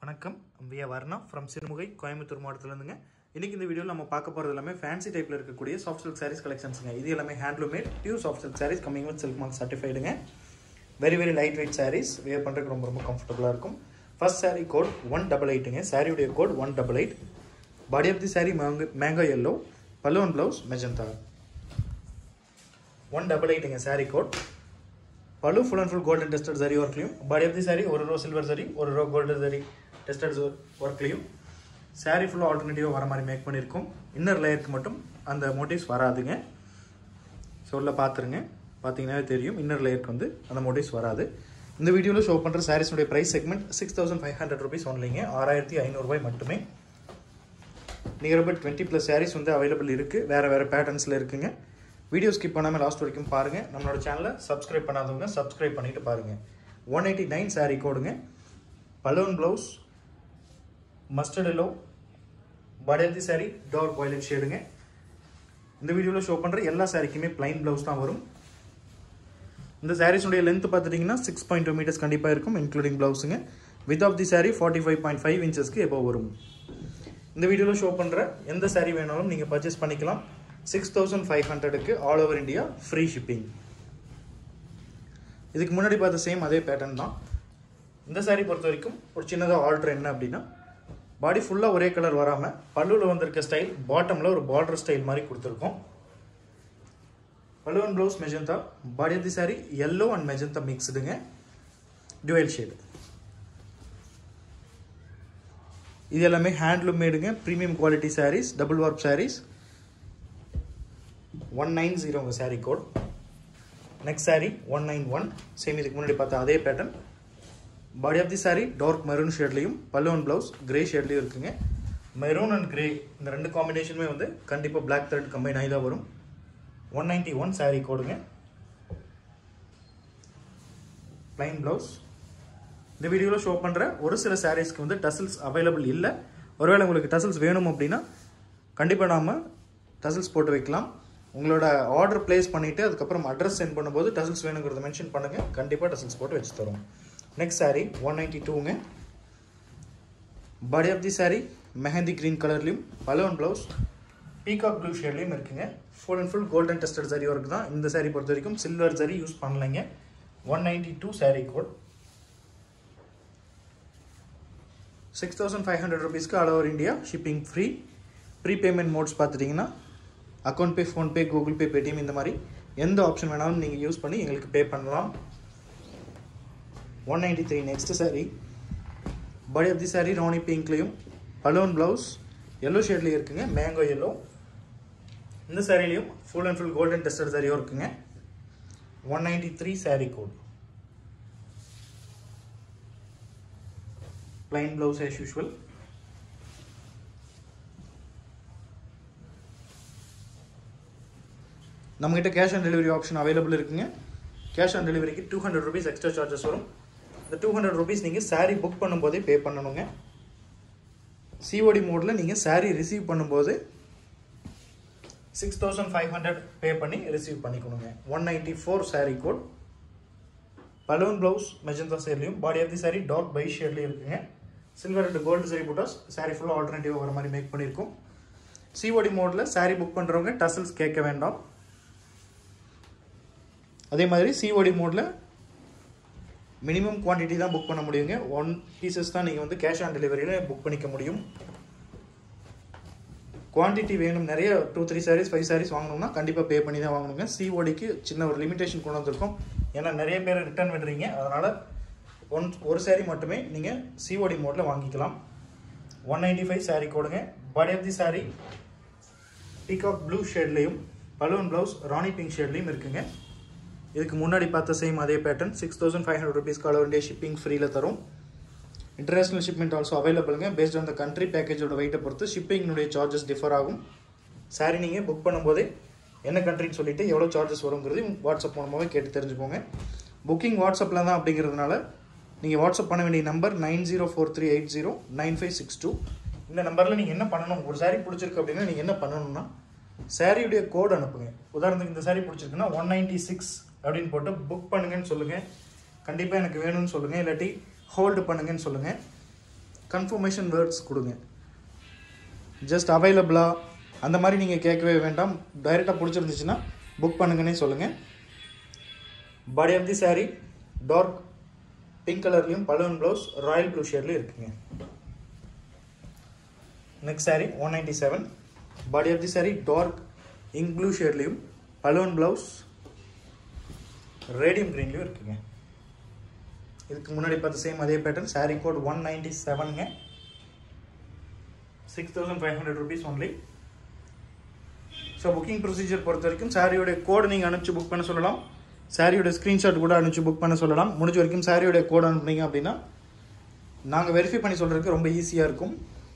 வணக்கம் வியா வர்ணா ஃப்ரம் சிறுமுகை கோயம்புத்தூர் மாவட்டத்துலேருந்துங்க இன்னைக்கு இந்த வீடியோவில் நம்ம பார்க்க போகிறது எல்லாமே ஃபேன்சி டைப்பில் இருக்கக்கூடிய சாஃப்ட் சில்க் சாரீஸ் கலெக்ஷன்ஸுங்க இது எல்லாமே handloom made pure soft silk saris coming with silk mark சர்டிஃபைடுங்க very very light weight saris wear பண்ணுறதுக்கு ரொம்ப ரொம்ப கம்ஃபர்டபுளாக இருக்கும் first saree code one double எயிட்டுங்க சாரியுடைய code one double eight body of the sari mango mango yellow பலூன் ப்ளவுஸ் மெஜந்தா ஒன் டபுள் எயிட்டுங்க saree code pallu full and full golden tested zari ஒர்க்லையும் பாடி ஆஃப் தி சாரி ஒரு ரோ சில்வர் சரி ஒரு row golden zari tested ஒர்க்லையும் சாரி ஃபுல்லாக ஆல்டர்னேட்டிவாக வர மாதிரி மேக் பண்ணியிருக்கோம் இன்னர் லேயருக்கு மட்டும் அந்த மோட்டிவ்ஸ் வராதுங்க சொல்ல பார்த்துருங்க பார்த்தீங்கன்னாவே தெரியும் இன்னர் லேயருக்கு வந்து அந்த மோட்டிவ்ஸ் வராது இந்த வீடியோவில் ஷோ பண்ணுற சாரீஸுடைய price segment six thousand five hundred rupees ஒன்லிங்க ஆறாயிரத்தி ஐநூறுரூபாய் மட்டுமே near about twenty plus saris வந்து அவைலபிள் இருக்குது வேறு வேறு பேட்டர்ன்ஸில் இருக்குங்க வீடியோ ஸ்கிப் பண்ணாமல் லாஸ்ட் வரைக்கும் பாருங்கள் நம்மளோட சேனலை சப்ஸ்கிரைப் பண்ணாதவங்க சப்ஸ்கிரைப் பண்ணிட்டு பாருங்கள் ஒன் எயிட்டி நைன் சாரீ கோடுங்க பலூன் ப்ளவுஸ் மஸ்டர்ட் எல்லோ படர்த்தி சாரீ டார்க் வயலட் ஷேடுங்க இந்த வீடியோவில் ஷோ பண்ணுற எல்லா சாரிக்குமே பிளைன் ப்ளவுஸ் தான் வரும் இந்த சாரீஸுடைய லென்த் பார்த்துட்டிங்கன்னா சிக்ஸ் பாயிண்ட் டூ மீட்டர்ஸ் கண்டிப்பாக இருக்கும் இன்க்ளூடிங் ப்ளவுஸுங்க width of the sari forty five point five இன்ச்சஸ்க்கு எப்போ வரும் இந்த வீடியோவில் ஷோ பண்ணுற எந்த சாரீ வேணாலும் நீங்கள் பர்ச்சேஸ் பண்ணிக்கலாம் சிக்ஸ் தௌசண்ட் ஃபைவ் ஹண்ட்ரடுக்கு all over India free shipping இதுக்கு முன்னாடி பார்த்த சேம் அதே பேட்டர்ன் தான் இந்த சாரீ பொறுத்த வரைக்கும் ஒரு சின்னதாக ஆல்ட்ரு என்ன அப்படின்னா பாடி ஃபுல்லாக ஒரே கலர் வராமல் பல்லுவில் வந்திருக்க ஸ்டைல் பாட்டமில் ஒரு பார்டர் ஸ்டைல் மாதிரி கொடுத்துருக்கோம் பல்லுவன் blouse magenta body of the sari yellow and magenta மிக்ஸ்டுங்க டுவெல் ஷேடு இது எல்லாமே ஹேண்ட்லூம் மேடுங்க premium quality saris double warp saris one nine ஜீரோங்க sari code next sari one nine one same இதுக்கு முன்னாடி பார்த்தா அதே pattern body of the sari dark maroon ஷேட்லையும் பல்லுவன் ப்ளவுஸ் கிரே ஷேட்லையும் இருக்குங்க மெரூன் அண்ட் கிரே இந்த ரெண்டு காம்பினேஷனுமே வந்து கண்டிப்பாக பிளாக் த்ரெட் கம்பைன் ஆகி தான் வரும் ஒன் நைன்டி ஒன் சாரீ கோடுங்க பிளைன் ப்ளவுஸ் இந்த வீடியோவில் ஷோ பண்ணுற ஒரு சில சாரீஸ்க்கு வந்து டசல்ஸ் அவைலபிள் இல்லை ஒருவேளை உங்களுக்கு டசல்ஸ் வேணும் அப்படின்னா கண்டிப்பாக நாம் டசல்ஸ் போட்டு வைக்கலாம் உங்களோட ஆர்டர் பிளேஸ் பண்ணிவிட்டு அதுக்கப்புறம் அட்ரஸ் சென்ட் பண்ணும்போது டசல்ஸ் வேணுங்கிறத மென்ஷன் பண்ணுங்கள் கண்டிப்பாக டசல்ஸ் போட்டு வச்சு தரோம் நெக்ஸ்ட் சாரீ ஒன் நைன்டி டூங்க body of the sari mehndi green கலர்லையும் பலவன் ப்ளவுஸ் பீகாக் ப்ளூ ஷேட்லையும் இருக்குங்க full and full golden tested சரி ஒர்க் தான் இந்த சாரீ பொறுத்த வரைக்கும் சில்வர் சரி யூஸ் பண்ணலைங்க one ninety two sari code six thousand five hundred ருபீஸ்க்கு all over India shipping free free payment modes பார்த்துட்டிங்கன்னா அக்கௌண்ட் பே ஃபோன்பே கூகுள் பே பேடிஎம் இந்த மாதிரி எந்த ஆப்ஷன் வேணாலும் நீங்கள் யூஸ் பண்ணி எங்களுக்கு பே பண்ணலாம் one ninety three next sari body of the sari rani பிங்க்லேயும் பலூன் ப்ளவுஸ் எல்லோ ஷேட்லேயும் இருக்குங்க மேங்கோ எல்லோ இந்த சாரிலையும் full and full golden tested சாரியும் இருக்குங்க one ninety three sari code plain blouse as usual நம்மகிட்ட cash on delivery option available இருக்குங்க கேஷ் ஆன் டெலிவரிக்கு two hundred rupees extra charges வரும் இந்த டூ ஹண்ட்ரட் ருபீஸ் நீங்கள் சாரீ புக் பண்ணும்போதே பே பண்ணணுங்க சிஓடி மோடில் நீங்கள் சாரீ ரிசீவ் பண்ணும்போது six thousand five hundred pay பண்ணி ரிசீவ் பண்ணிக்கணுங்க one ninety four sari code balloon blouse magenta சேர்லையும் body of the sari dark பை ஷேட்லேயும் இருக்குங்க சில்வர் அண்ட் கோல்டு சரி புட்டாஸ் சாரீ ஃபுல்லாக ஆல்டர்னேட்டிவாக வர மாதிரி மேக் பண்ணியிருக்கோம் சிஓடி மோடில் சாரீ புக் பண்ணுறவங்க டசல்ஸ் கேட்க வேண்டாம் அதே மாதிரி சிஓடி மோடில் மினிமம் குவான்டிட்டி தான் புக் பண்ண முடியுங்க ஒன் பீசஸ் தான் நீங்கள் வந்து கேஷ் ஆன் டெலிவரியில் புக் பண்ணிக்க முடியும் குவான்டிட்டி வேணும் நிறைய two three saris five saris வாங்கணும்னா கண்டிப்பாக பே பண்ணி தான் வாங்கணுங்க சிஓடிக்கு சின்ன ஒரு லிமிடேஷன் கொண்டு வந்திருக்கோம் ஏன்னா நிறைய பேர் ரிட்டர்ன் விடுறீங்க அதனால் ஒன் ஒரு சாரீ மட்டுமே நீங்கள் சிஓடி மோடில் வாங்கிக்கலாம் ஒன் நைன்டி ஃபைவ் சாரீ கோடுங்க body of the sari peacock blue ஷேட்லேயும் பலூன் ப்ளவுஸ் ராணி பிங்க் ஷேட்லேயும் இருக்குங்க இதுக்கு முன்னாடி பார்த்த சேம் அதே pattern six thousand five hundred rupees கால வேண்டிய ஷிப்பிங் ஃப்ரீயில் தரும் இன்டர்நேஷனல் ஷிப்மெண்ட் ஆல்சோ அவைலபிளுங்க பேஸ்ட் ஆன் த கண்ட்ரி பேக்கேஜோட வெயிட்டை பொறுத்து ஷிப்பிங்னுடைய சார்ஜஸ் டிஃபர் ஆகும் சாரி நீங்கள் புக் பண்ணும்போதே என்ன கண்ட்ரின்னு சொல்லிட்டு எவ்வளோ சார்ஜஸ் வருங்கிறது வாட்ஸ்அப் மூலமாகவே கேட்டு தெரிஞ்சுக்கோங்க புக்கிங் வாட்ஸ்அப்பில் தான் அப்படிங்கிறதுனால நீங்கள் வாட்ஸ்அப் பண்ண வேண்டிய number nine zero four three eight zero nine five six two இந்த நம்பரில் நீங்கள் என்ன பண்ணணும் ஒரு சாரீ பிடிச்சிருக்கு அப்படின்னா நீங்கள் என்ன பண்ணணும்னா சாரியுடைய கோட் அனுப்புங்க உதாரணத்துக்கு இந்த சாரீ பிடிச்சிருக்குன்னா ஒன் நைன்ட்டி சிக்ஸ் அப்படின்னு போட்டு புக் பண்ணுங்கன்னு சொல்லுங்கள் கண்டிப்பாக எனக்கு வேணும்னு சொல்லுங்கள் இல்லாட்டி ஹோல்டு பண்ணுங்கன்னு சொல்லுங்கள் கன்ஃபர்மேஷன் வேர்ட்ஸ் கொடுங்க ஜஸ்ட் அவைலபிளா அந்த மாதிரி நீங்கள் கேட்கவே வேண்டாம் டைரெக்டாக பிடிச்சிருந்துச்சுன்னா புக் பண்ணுங்கன்னே சொல்லுங்கள் body of the saree dark pink கலர்லேயும் பலூன் ப்ளவுஸ் ராயல் ப்ளூ ஷேட்லேயும் இருக்குங்க next saree one ninety seven body of the saree dark ink blue ஷேட்லேயும் பலூன் ப்ளவுஸ் ரேடியம் க்ரீன்லேயும் இருக்குங்க இதுக்கு முன்னாடி பார்த்த சேம் அதே pattern saree code one ninety செவனுங்க six thousand five hundred rupees only so booking procedure பொறுத்த வரைக்கும் சாரியோட கோடு நீங்கள் அனுப்பிச்சு புக் பண்ண சொல்லலாம் சாரியோட ஸ்க்ரீன்ஷாட் கூட அனுப்பிச்சு புக் பண்ண சொல்லலாம் முடிஞ்ச வரைக்கும் சாரியோட கோடு அனுப்புனீங்க அப்படின்னா நாங்கள் வெரிஃபை பண்ணி சொல்கிறதுக்கு ரொம்ப ஈஸியாக இருக்கும்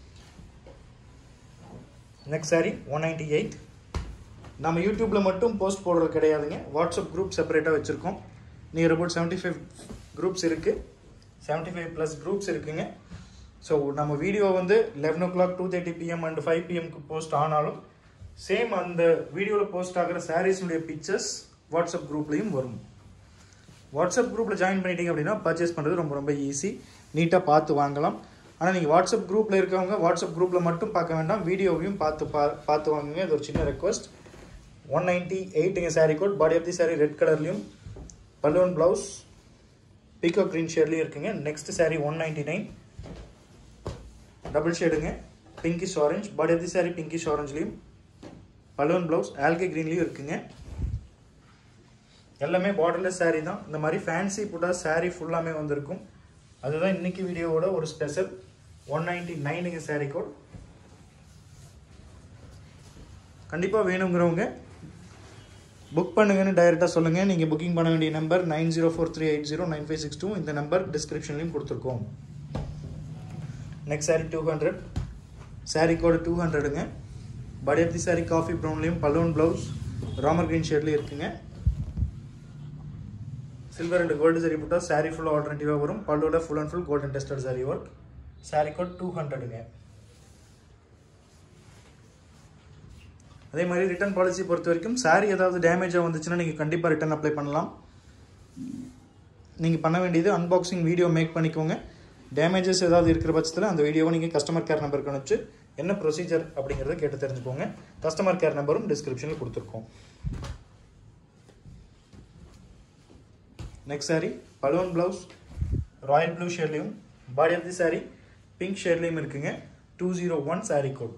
next sari one ninety eight நம்ம யூடியூப்பில் மட்டும் போஸ்ட் போடுறது கிடையாதுங்க வாட்ஸ்அப் குரூப் செப்பரேட்டாக வச்சுருக்கோம் near about seventy five groups இருக்குது செவன்ட்டி ஃபைவ் ப்ளஸ் குரூப்ஸ் இருக்குங்க ஸோ நம்ம வீடியோ வந்து eleven o'clock two thirty PM and five பிஎம்க்கு போஸ்ட் ஆனாலும் சேம் அந்த வீடியோவில் போஸ்ட் ஆகிற சாரீஸுடைய பிக்சர்ஸ் வாட்ஸ்அப் குரூப்லேயும் வரும் வாட்ஸ்அப் குரூப்பில் ஜாயின் பண்ணிட்டீங்க அப்படின்னா பர்ச்சேஸ் பண்ணுறது ரொம்ப ரொம்ப ஈஸி நீட்டாக பார்த்து வாங்கலாம் ஆனால் நீங்கள் வாட்ஸ்அப் குரூப்பில் இருக்கவங்க வாட்ஸ்அப் குரூப்பில் மட்டும் பார்க்க வேண்டாம் வீடியோவையும் பார்த்து பா பார்த்து வாங்குங்க இது ஒரு சின்ன ரெக்வஸ்ட் ஒன் நைன்ட்டி எயிட்டுங்க sari code body of the sari red கலர்லையும் பலூன் ப்ளவுஸ் பீக்கோ க்ரீன் ஷேட்லேயும் இருக்குங்க next sari one ninety nine double ஷேடுங்க pinkish orange body of the sari pinkish ஆரஞ்ச்லேயும் பலூன் ப்ளவுஸ் ஆல்கே க்ரீன்லேயும் இருக்குங்க எல்லாமே பார்டர்லெஸ் saree தான் இந்த மாதிரி ஃபேன்சி புட்டா saree ஃபுல்லாமே வந்திருக்கும் அதுதான் இன்னைக்கு வீடியோவோட ஒரு ஸ்பெஷல் ஒன் நைன்டி நைனுங்க saree கோட் கண்டிப்பாக வேணுங்கிறவங்க புக் பண்ணுங்கன்னு டைரெக்டாக சொல்லுங்கள் நீங்கள் புக்கிங் பண்ண வேண்டிய number nine zero four three eight zero nine five six two இந்த நம்பர் டிஸ்கிரிப்ஷன்லையும் கொடுத்துருக்கோம் next saree two hundred saree code two ஹண்ட்ரடுங்க body of the saree coffee ப்ரௌன்லேயும் பலூன் ப்ளவுஸ் ராமர் கிரீன் ஷேட்லேயும் இருக்குங்க சில்வர் அண்ட் கோல்டு சரி போட்டால் சாரீ ஃபுல்லாக ஆல்டர்னேட்டிவாக வரும் பல்லோட full and full golden tested zari work sari code two ஹண்ட்ரடுங்க அதே மாதிரி ரிட்டர்ன் பாலிசி பொறுத்த வரைக்கும் சாரீ ஏதாவது டேமேஜாக வந்துச்சுன்னா நீங்கள் கண்டிப்பாக ரிட்டர்ன் அப்ளை பண்ணலாம் நீங்கள் பண்ண வேண்டியது அன்பாக்சிங் வீடியோ மேக் பண்ணிக்கோங்க டேமேஜஸ் ஏதாவது இருக்கிற பட்சத்தில் அந்த வீடியோவை நீங்கள் கஸ்டமர் கேர் நம்பருக்கு அனுப்பிச்சு என்ன ப்ரொசீஜர் அப்படிங்கிறத கேட்டு தெரிஞ்சுக்கோங்க கஸ்டமர் கேர் நம்பரும் டிஸ்கிரிப்ஷனில் கொடுத்துருக்கோம் நெக்ஸ்ட் saree பலூன் ப்ளவுஸ் ராயல் ப்ளூ ஷேட்லேயும் body of the saree pink ஷேட்லேயும் இருக்குங்க two zero one saree code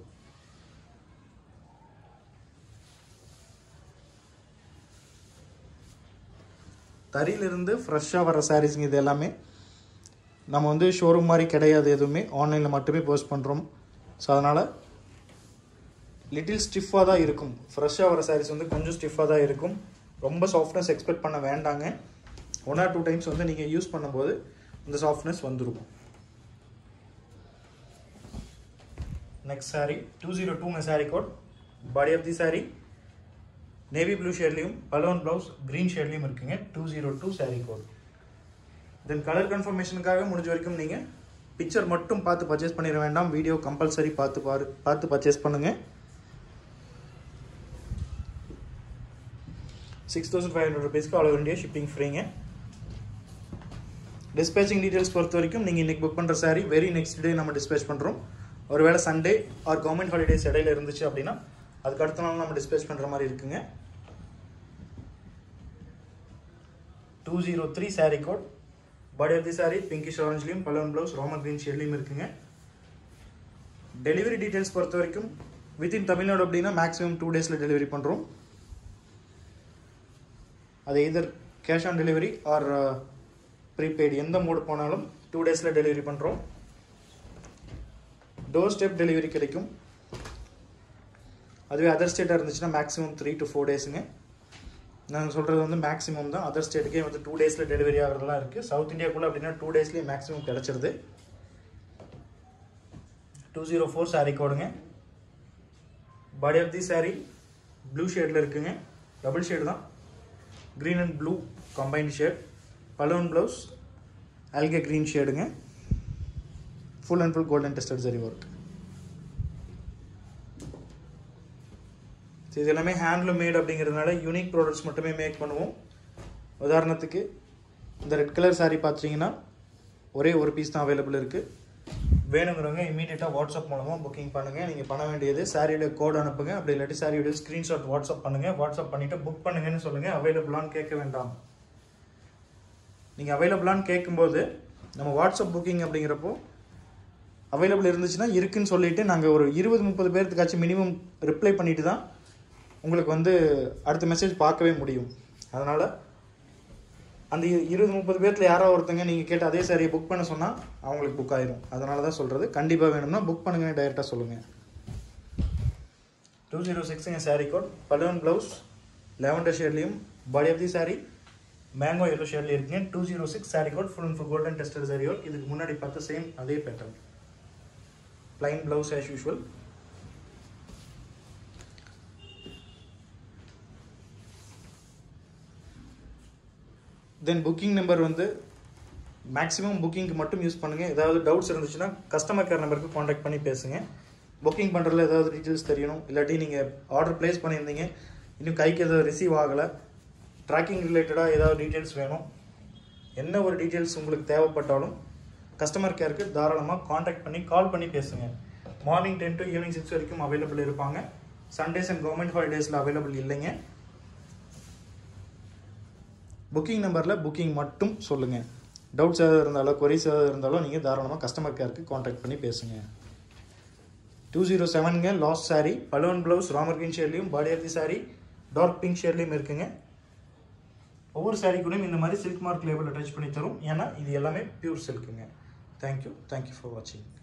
தறியிலிருந்து ஃப்ரெஷ்ஷாக வர சாரீஸுங்க இது எல்லாமே நம்ம வந்து ஷோரூம் மாதிரி கிடையாது எதுவுமே ஆன்லைனில் மட்டுமே போஸ்ட் பண்ணுறோம் ஸோ அதனால் லிட்டில் ஸ்டிஃபாக தான் இருக்கும் ஃப்ரெஷ்ஷாக வர சாரீஸ் வந்து கொஞ்சம் ஸ்டிஃபாக தான் இருக்கும் ரொம்ப சாஃப்ட்னஸ் எக்ஸ்பெக்ட் பண்ண வேண்டாங்க ஒன் ஆர் டூ டைம்ஸ் வந்து நீங்கள் யூஸ் பண்ணும்போது இந்த சாஃப்ட்னஸ் வந்துடும் நெக்ஸ்ட் சாரீ டூ ஜீரோ டூங்க sari code body of the sari navy blue ஷேட்லேயும் பலோன் ப்ளவுஸ் க்ரீன் ஷேட்லேயும் இருக்குங்க two zero two sari code then colour கன்ஃபர்மேஷனுக்காக முடிஞ்ச வரைக்கும் நீங்கள் பிக்சர் மட்டும் பார்த்து பர்ச்சேஸ் பண்ணிட வேண்டாம் வீடியோ கம்பல்சரி பார்த்து பாரு பார்த்து பர்ச்சேஸ் பண்ணுங்கள் சிக்ஸ் தௌசண்ட் ஃபைவ் ஹண்ட்ரட் ருபீஸ்க்கு ஆல் ஓவர் இந்தியா ஷிப்பிங் ஃப்ரீங்க டிஸ்பேச்சிங் டீட்டெயில்ஸ் பொறுத்த வரைக்கும் நீங்கள் இன்றைக்கி புக் பண்ணுற சாரி வெரி நெக்ஸ்ட் டே நம்ம டிஸ்பேச் பண்ணுறோம் ஒருவேளை சண்டே ஆர் கவர்மெண்ட் ஹாலிடேஸ் இடையில இருந்துச்சு அப்படின்னா அதுக்கு அடுத்த நாள் நம்ம டிஸ்பேச் பண்ணுற மாதிரி இருக்குங்க two zero three sari code body of the sari pinkish ஆரஞ்ச்லேயும் பலூன் ப்ளவுஸ் ரோமன் க்ரீன் ஷேட்லேயும் இருக்குங்க டெலிவரி டீட்டெயில்ஸ் பொறுத்த வரைக்கும் வித்தின் தமிழ்நாடு அப்படின்னா மேக்ஸிமம் டூ டேஸில் டெலிவரி பண்ணுறோம் அது either cash on delivery or prepaid எந்த மோடு போனாலும் டூ டேஸில் டெலிவரி பண்ணுறோம் டோர் ஸ்டெப் டெலிவரி கிடைக்கும் அதுவே அதர் ஸ்டேட்டாக இருந்துச்சுன்னா மேக்ஸிமம் த்ரீ டு ஃபோர் டேஸுங்க நான் சொல்கிறது வந்து மேக்ஸிமம் தான் அதர் ஸ்டேட்டுக்கே வந்து டூ டேஸில் டெலிவரி ஆகிறதுலாம் இருக்குது சவுத் இந்தியாக்குள்ளே அப்படின்னா டூ டேஸ்லேயே மேக்ஸிமம் கிடச்சிருது டூ ஜீரோ ஃபோர் சாரீ கோடுங்க body of the sari blue ஷேடில் இருக்குங்க டபுள் ஷேடு தான் green and blue combined shade balloon blouse அல்கே க்ரீன் ஷேடுங்க full and full golden tested சரி ஒர்க் இது எல்லாமே ஹேண்ட்லூம் மேட் அப்படிங்கிறதுனால யூனிக் ப்ராடக்ட்ஸ் மட்டுமே மேக் பண்ணுவோம் உதாரணத்துக்கு இந்த ரெட் கலர் சாரீ பார்த்தீங்கன்னா ஒரே ஒரு பீஸ் தான் அவைலபிள் இருக்குது வேணுங்கிறவங்க இமீடியட்டாக வாட்ஸ்அப் மூலமாக புக்கிங் பண்ணுங்கள் நீங்கள் பண்ண வேண்டியது சாரியோட கோட் அனுப்புங்க அப்படி இல்லாட்டி சாரியோட ஸ்க்ரீன்ஷாட் வாட்ஸ்அப் பண்ணுங்கள் வாட்ஸ்அப் பண்ணிவிட்டு புக் பண்ணுங்கன்னு சொல்லுங்கள் அவைலபிளான்னு கேட்க வேண்டாம் நீங்கள் அவைலபிளான்னு கேட்கும்போது நம்ம வாட்ஸ்அப் புக்கிங் அப்படிங்கிறப்போ அவைலபிள் இருந்துச்சுன்னா இருக்குன்னு சொல்லிட்டு நாங்கள் ஒரு இருபது முப்பது பேர்த்துக்காச்சும் மினிமம் ரிப்ளை பண்ணிட்டு தான் உங்களுக்கு வந்து அடுத்த மெசேஜ் பார்க்கவே முடியும் அதனால் அந்த இ- இருபது முப்பது பேர்த்தில் யாரோ ஒருத்தங்க நீங்கள் கேட்ட அதே சாரியை புக் பண்ண சொன்னால் அவங்களுக்கு புக் ஆயிரும் அதனால தான் சொல்கிறது கண்டிப்பாக வேணும்னா புக் பண்ணுங்க டைரெக்டாக சொல்லுங்கள் டூ ஜீரோ சிக்ஸுங்க sari code balloon blouse lavender ஷேட்லேயும் body of the sari mango yellow ஷேட்லேயும் இருக்குங்க two zero six sari code full and full golden tested sari code இதுக்கு முன்னாடி பார்த்த சேம் அதே pattern plain blouse as usual then booking number வந்து மேக்ஸிமம் புக்கிங்க்கு மட்டும் யூஸ் பண்ணுங்கள் ஏதாவது டவுட்ஸ் இருந்துச்சுன்னா கஸ்டமர் கேர் நம்பருக்கு காண்டாக்ட் பண்ணி பேசுங்க புக்கிங் பண்ணுறதுல ஏதாவது டீட்டெயில்ஸ் தெரியணும் இல்லாட்டி நீங்கள் ஆர்டர் ப்ளேஸ் பண்ணியிருந்தீங்க இன்னும் கைக்கு ஏதாவது ரிசீவ் ஆகலை ட்ராக்கிங் ரிலேட்டடாக ஏதாவது டீட்டெயில்ஸ் வேணும் என்ன ஒரு டீட்டெயில்ஸ் உங்களுக்கு தேவைப்பட்டாலும் கஸ்டமர் கேருக்கு தாராளமாக காண்டாக்ட் பண்ணி கால் பண்ணி பேசுங்க morning ten to evening six வரைக்கும் அவைலபிள் இருப்பாங்க சண்டேஸ் அண்ட் கவர்மெண்ட் ஹாலிடேஸில் அவைலபிள் இல்லைங்க புக்கிங் நம்பரில் புக்கிங் மட்டும் சொல்லுங்கள் டவுட்ஸ் ஏதாவது இருந்தாலோ queries ஏதாவது இருந்தாலும் நீங்கள் தாராளமாக கஸ்டமர் கேருக்கு காண்டாக்ட் பண்ணி பேசுங்க டூ ஜீரோ செவனுங்க last sari balloon blouse Ramar green ஷேட்லையும் body of the sari dark pink ஷேட்லையும் இருக்குங்க ஒவ்வொரு சாரீ கூடயும் இந்த மாதிரி சில்க் மார்க் லேபிள் அட்டாச் பண்ணி தரும் ஏன்னா இது எல்லாமே பியூர் சில்க்குங்க தேங்க்யூ தேங்க்யூ ஃபார் வாட்சிங்